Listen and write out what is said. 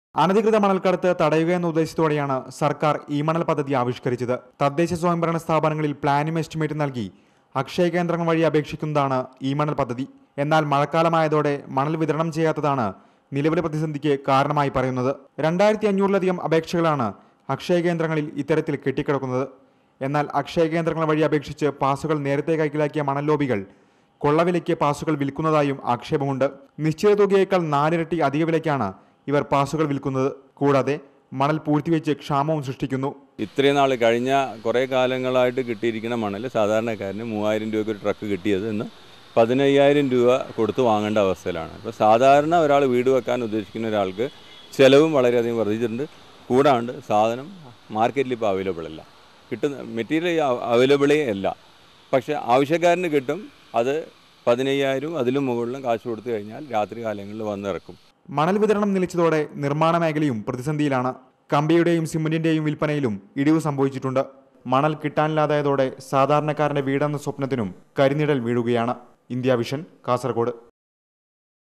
അനധികൃത മണൽക്കടത്ത് തടയുക എന്ന ഉദ്ദേശത്തോടെയാണ് സർക്കാർ ഈ മണൽ പദ്ധതി ആവിഷ്കരിച്ചത് തദ്ദേശ സ്വയംഭരണ സ്ഥാപനങ്ങളിൽ പ്ലാനും എസ്റ്റിമേറ്റ് നൽകി അക്ഷയ കേന്ദ്രങ്ങൾ വഴി അപേക്ഷിക്കുന്നതാണ് ഈ മണൽ പദ്ധതി എന്നാൽ മഴക്കാലമായതോടെ മണൽ വിതരണം ചെയ്യാത്തതാണ് നിലവിലെ പ്രതിസന്ധിക്ക് കാരണമായി പറയുന്നത് രണ്ടായിരത്തി അഞ്ഞൂറിലധികം അപേക്ഷകളാണ് അക്ഷയ കേന്ദ്രങ്ങളിൽ ഇത്തരത്തിൽ കെട്ടിക്കിടക്കുന്നത് എന്നാൽ അക്ഷയ കേന്ദ്രങ്ങൾ വഴി അപേക്ഷിച്ച് പാസുകൾ നേരത്തെ കൈക്കലാക്കിയ മണൽ ലോബികൾ കൊള്ളവിലയ്ക്ക് പാസുകൾ വിൽക്കുന്നതായും ആക്ഷേപമുണ്ട് നിശ്ചിത തുകയേക്കാൾ നാലിരട്ടി അധിക വിലയ്ക്കാണ് ഇവർ പാസുകൾ വിൽക്കുന്നത് കൂടാതെ മണൽ പൂഴ്ത്തിവെച്ച് ക്ഷാമവും സൃഷ്ടിക്കുന്നു ഇത്രയും നാൾ കഴിഞ്ഞ കുറേ കാലങ്ങളായിട്ട് കിട്ടിയിരിക്കുന്ന മണൽ സാധാരണക്കാരന് മൂവായിരം രൂപയ്ക്ക് ഒരു ട്രക്ക് കിട്ടിയത് ഇന്ന് പതിനയ്യായിരം രൂപ കൊടുത്ത് വാങ്ങേണ്ട അവസ്ഥയിലാണ് ഇപ്പോൾ സാധാരണ ഒരാൾ വീട് വെക്കാൻ ഉദ്ദേശിക്കുന്ന ഒരാൾക്ക് ചിലവും വളരെയധികം വർദ്ധിച്ചിട്ടുണ്ട് കൂടാണ്ട് സാധനം മാർക്കറ്റിൽ ഇപ്പോൾ അവൈലബിൾ അല്ല കിട്ടുന്ന മെറ്റീരിയൽ അവൈലബിളേ അല്ല പക്ഷേ ആവശ്യക്കാരന് കിട്ടും അത് പതിനയ്യായിരം അതിലും മുകളിലും കാശ് കൊടുത്തു കഴിഞ്ഞാൽ രാത്രി കാലങ്ങളിൽ വന്നിറക്കും മണൽ വിതരണം നിലച്ചതോടെ നിർമ്മാണ മേഖലയും പ്രതിസന്ധിയിലാണ് കമ്പിയുടെയും സിമന്റിന്റെയും വിൽപ്പനയിലും ഇടിവ് സംഭവിച്ചിട്ടുണ്ട് മണൽ കിട്ടാനില്ലാതായതോടെ സാധാരണക്കാരന്റെ വീടെന്ന സ്വപ്നത്തിനും കരിനിഴൽ വീഴുകയാണ് ഇന്ത്യ വിഷൻ കാസർഗോഡ്